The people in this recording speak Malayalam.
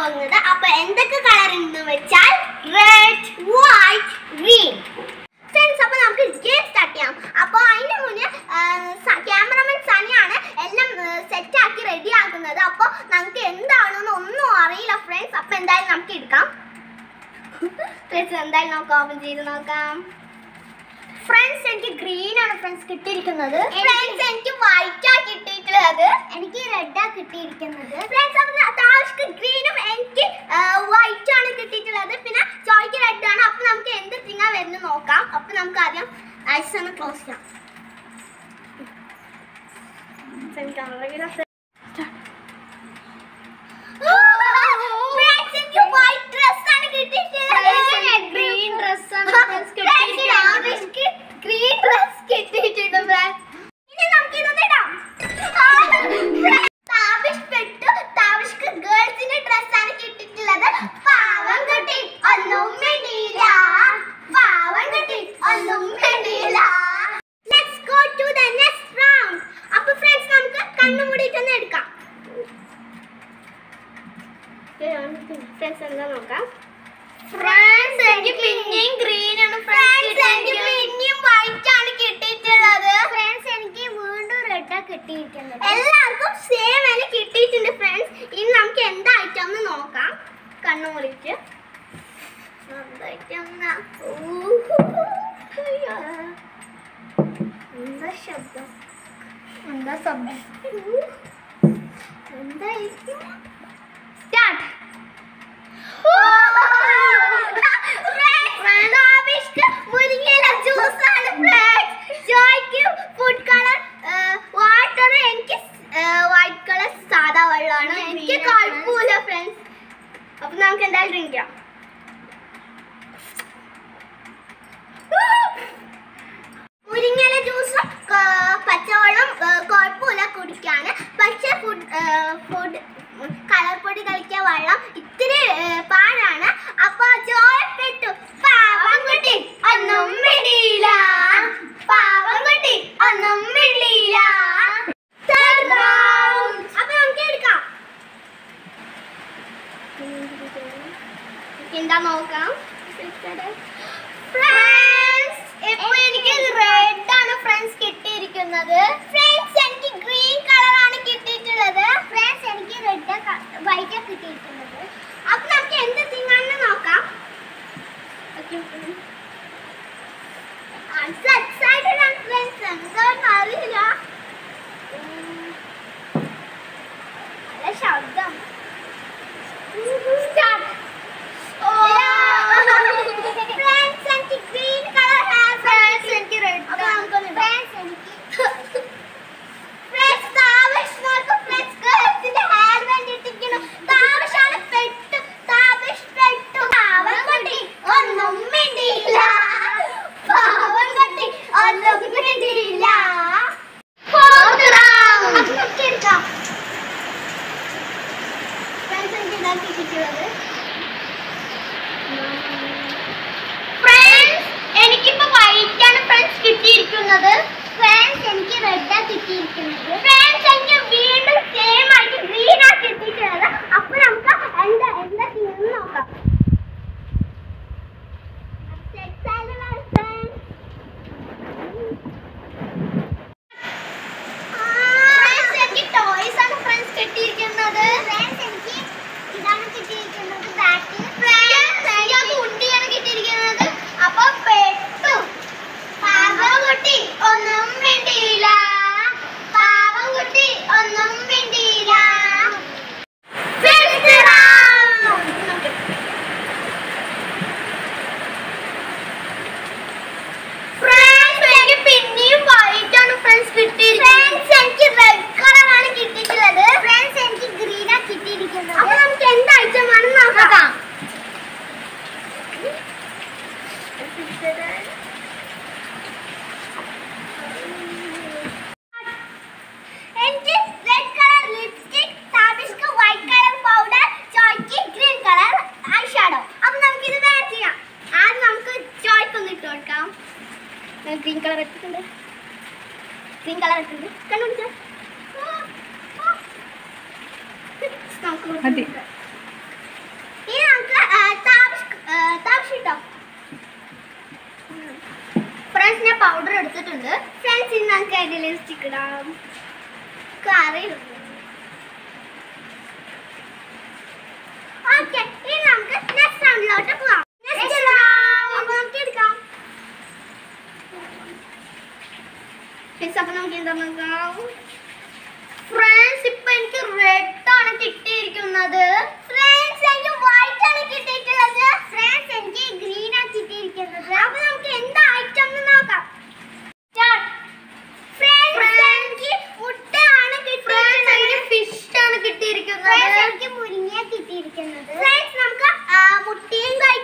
പോകുന്നത് അപ്പൊ എന്തൊക്കെ കളർ എന്ന് വെച്ചാൽ റെഡ് വൈറ്റ് ഗ്രീൻ ഫ്രണ്ട്സ് അപ്പൊ നമുക്ക് ഗെയിം സ്റ്റാർട്ട് ചെയ്യാം അപ്പൊ അതിന് മുന്നേ ക്യാമറമാൻ സനിയാണ് എല്ലാം സെറ്റ് ആക്കി റെഡി ആക്കുന്നത് അപ്പൊ നമുക്ക് എന്താണെന്ന് ഒന്നും അറിയില്ല ഫ്രണ്ട്സ് അപ്പൊ എന്തായാലും നമുക്ക് എടുക്കാം ഫ്രണ്ട്സ് എന്തായാലും നമുക്ക് ഓപ്പൺ ചെയ്ത് നോക്കാം ഫ്രണ്ട്സ് എനിക്ക് ഗ്രീൻ ആണ് ഫ്രണ്ട്സ് കിട്ടിയിരിക്കുന്നത് ഫ്രണ്ട്സ് എനിക്ക് വൈറ്റ് ആ കിട്ടിയിട്ടുള്ളത് എനിക്ക് റെഡ് ആ കിട്ടിയിരിക്കുന്നത് ഫ്രണ്ട്സ് അപ്പൊ താഷ്ക്ക് ഗ്രീനും എനിക്ക് വൈറ്റ് ആണ് കിട്ടിയിട്ടുള്ളത് പിന്നെ ചോയ്ക്ക് റെഡ് ആണ് അപ്പൊ നമുക്ക് എന്ത് തിങ്ങാ വരുന്നത് നോക്കാം അപ്പൊ നമുക്ക് ആദ്യം ഐസ് ഒന്ന് ക്ലോസ് ചെയ്യാം Friends, എനിക്ക് white dress ആണ് കിട്ടിയിട്ടുള്ളത്. green dress ആണ് friends Friends, കിട്ടിയിരിക്കുന്നത്. ആവിഷ്ക്ക് green dress കിട്ടിയിട്ടുണ്ട് friends. ഇനി നമുക്ക് ഇതൊന്ന് ഇടാം. ആ, friends, താവിഷ് പെട്ടു. താവിഷ്ക്ക് girls ന്റെ dress ആണ് കിട്ടിയിട്ടുള്ളത്. പാവം കുട്ടി ഒന്നും മിണ്ടിയില്ല. പാവം കുട്ടി ഒന്നും മിണ്ടിയില്ല. Let's go to the next round. അപ്പൊ ഫ്രണ്ട്സ് നമുക്ക് കണ്ണു മൂടിയിട്ടൊന്ന് എടുക്കാം ഫ്രണ്ട്സ് എന്താ നോക്കാം ഫ്രണ്ട്സ് എനിക്ക് പിന്നെയും ഗ്രീൻ ആണ് ഫ്രണ്ട്സ് എനിക്ക് ഫ്രണ്ട്സ് പിന്നെയും വൈറ്റ് ആണ് കിട്ടിയിട്ടുള്ളത് ഫ്രണ്ട്സ് എനിക്ക് വീണ്ടും റെഡ് കിട്ടിയിരിക്കുന്നത് എല്ലാവർക്കും സെയിം തന്നെ കിട്ടിയിട്ടുണ്ട് ഫ്രണ്ട്സ് ഇനി നമുക്ക് എന്താ ഐറ്റം എന്ന് നോക്കാം കണ്ണു മുറിച്ച് എന്താ item ന്നാ? ഊഹ്. അയ്യോ. എന്താ ശബ്ദം എന്താ ശബ്ദം എന്തായിരിക്കും സ്റ്റാർട്ട് മുരിങ്ങയില ജ്യൂസാണ് ജോയ്ക്ക് ഫുഡ് കളർ വാട്ടർ എനിക്ക് വൈറ്റ് കളർ സാധാ വെള്ളമാണ് green എനിക്ക് ആണ് കുഴപ്പമില്ല ഫ്രണ്ട്സ് അപ്പൊ നമുക്ക് എന്തായാലും ഡ്രിങ്ക് ചെയ്യാം മുരിങ്ങയില ജ്യൂസ് പച്ചവെള്ളം ആ, കുഴപ്പമില്ല കുടിക്കാൻ പക്ഷെ ഫുഡ് ഫുഡ് കളർ പൊടി കളിക്കാൻ വെള്ളം ഇത്തിരി ആ, പാടാണ് അപ്പൊ ജോയപ്പെട്ടു പാവം കുട്ടി ഒന്നും മിണ്ടിയില്ല പാവം കുട്ടി ഒന്നും മിണ്ടിയില്ല Third round. അപ്പൊ നമുക്ക് എടുക്കാം എന്താ നോക്കാം ഫ്രണ്ട്സ് ഇപ്പൊ എനിക്ക് റെഡ് ആണ് ഫ്രണ്ട്സ് കിട്ടിയിരിക്കുന്നത് ഫ്രണ്ട്സ് എനിക്ക് ഗ്രീൻ കളർ ആണ് കിട്ടിയിട്ടുള്ളത് ഫ്രണ്ട്സ് എനിക്ക് റെഡ് വൈറ്റ് കിട്ടിയിട്ടുള്ളത് അപ്പൊ നമുക്ക് എന്ത് തിങ്ങാന്ന് നോക്കാം എക്സൈറ്റഡ് ആണ് ഫ്രണ്ട്സ് എന്താണെന്ന് അറിയില്ല ഉം. നല്ല ശബ്ദം സ്റ്റാർട്ട് ഫ്രണ്ട്സ് എനിക്ക് ഗ്രീൻ കളർ ഹെയർ ഫ്രണ്ട്സ് എനിക്ക് റെഡ് ഫ്രണ്ട്സ് എനിക്ക് ഫ്രണ്ട്സ് താവിഷ് നോക്ക് ഫ്രണ്ട്സ് ഗേൾസിന്റെ ഹെയർ ബാൻഡ് ഇട്ടിരിക്കുന്നു താവിഷാണ് പെട്ടു താവിഷ് പെട്ടു പാവം കുട്ടി ഒന്നും മിണ്ടിയില്ല പാവം കുട്ടി ഒന്നും മിണ്ടിയില്ല Fourth round. അപ്പൊ നമുക്ക് എടുക്കാം. Friends, എനിക്ക് ഇതാക്കി കിട്ടിയത് ഫ്രണ്ട്സ് എനിക്കിപ്പോ വൈറ്റ് ആണ് ഫ്രണ്ട്സ് കിട്ടിയിരിക്കുന്നത് ഫ്രണ്ട്സ് എനിക്ക് റെഡ് ആ കിട്ടിയിരിക്കുന്നത് ഫ്രണ്ട്സ് എനിക്ക് വീണ്ടും സെയിം ആയിട്ട് ഗ്രീൻ ആ കിട്ടിയിട്ടുള്ളത് അപ്പൊ നമുക്ക് എന്താ എന്താ ചെയ്യുന്നത് നോക്കാം Excited ആണ് friends. ഫ്രണ്ട്സ് എനിക്ക് ടോയ്സ് ആണ് ഫ്രണ്ട്സ് കിട്ടിയിരിക്കുന്നത് ഫ്രണ്ട്സ് എനിക്ക് ഇതാണ് കിട്ടിയിരിക്കുന്നത് ബാറ്റ് ഫ്രണ്ട്സ് എനിക്ക് ഉണ്ടിയാണ് കിട്ടിയിരിക്കുന്നത് അപ്പൊ പെട്ടു പാവം കുട്ടി ഒന്നും മിണ്ടിയില്ല പാവം കുട്ടി ഒന്നും മിണ്ടിയില്ല Fifth round. ഫ്രണ്ട്സ് എനിക്ക് പിന്നെയും വൈറ്റ് ആണ് ഫ്രണ്ട്സ് കിട്ടിയിരിക്കുന്നത് ഫ്രണ്ട്സ് എനിക്ക് റെഡ് കളർ ആണ് കിട്ടിയിട്ടുള്ളത് ഫ്രണ്ട്സ് എനിക്ക് ഗ്രീൻ ആ കിട്ടിയിരിക്കുന്നത് അപ്പൊ നമുക്ക് എന്ത് ഐറ്റം ആണെന്ന് നോക്കാം എനിക്ക് റെഡ് കളർ ലിപ്സ്റ്റിക് താബിഷ്ക്ക് വൈറ്റ് കളർ പൗഡർ ചോയ്ക്ക് ഗ്രീൻ കളർ ഐ ഷാഡോ അപ്പൊ നമുക്ക് ഇത് വേറെ ചെയ്യാം ആദ്യം നമുക്ക് ചോയ്ക്ക് ഒന്ന് ഇട്ട് കൊടുക്കാം ഗ്രീൻ കളർ എടുത്തിട്ടുണ്ട് ഗ്രീൻ കളർ എടുത്തിട്ടുണ്ട് കണ്ടുപിടിച്ചോ നമുക്ക് മതി. ഇതിൽ സ്റ്റിക്ക് ഇടാം കറി ഓക്കെ ഇനി നമുക്ക് നെക്സ്റ്റ് റൗണ്ടിലോട്ട് പോവാം നെക്സ്റ്റ് റൗണ്ട് അപ്പൊ നമുക്ക് എടുക്കാം Guys, അപ്പൊ നമുക്ക് എന്താ നോക്കാം ഫ്രണ്ട്സ് ഇപ്പൊ എനിക്ക് റെഡ് ആണ് കിട്ടിയിരിക്കുന്നത് ഫ്രണ്ട്സ് എനിക്ക് വൈറ്റ് ആണ് കിട്ടിയിട്ടുള്ളത് ഫ്രണ്ട്സ് എനിക്ക് ഗ്രീൻ ആണ് കിട്ടിയിരിക്കുന്നത് അപ്പൊ നമുക്ക് എന്താ ഐറ്റം എന്ന് നോക്കാം ഫ്രണ്ട്സ് എനിക്ക് മുട്ടയാണ് ഫ്രണ്ട്സ് എനിക്ക് കിട്ടിയിരിക്കുന്നത് ഫിഷ് ആണ് കിട്ടിയിരിക്കുന്നത് ഫ്രണ്ട്സ് എനിക്ക് മുരിങ്ങ കിട്ടിയിരിക്കുന്നത് ഫ്രണ്ട്സ് നമുക്ക് ആ, മുട്ടയും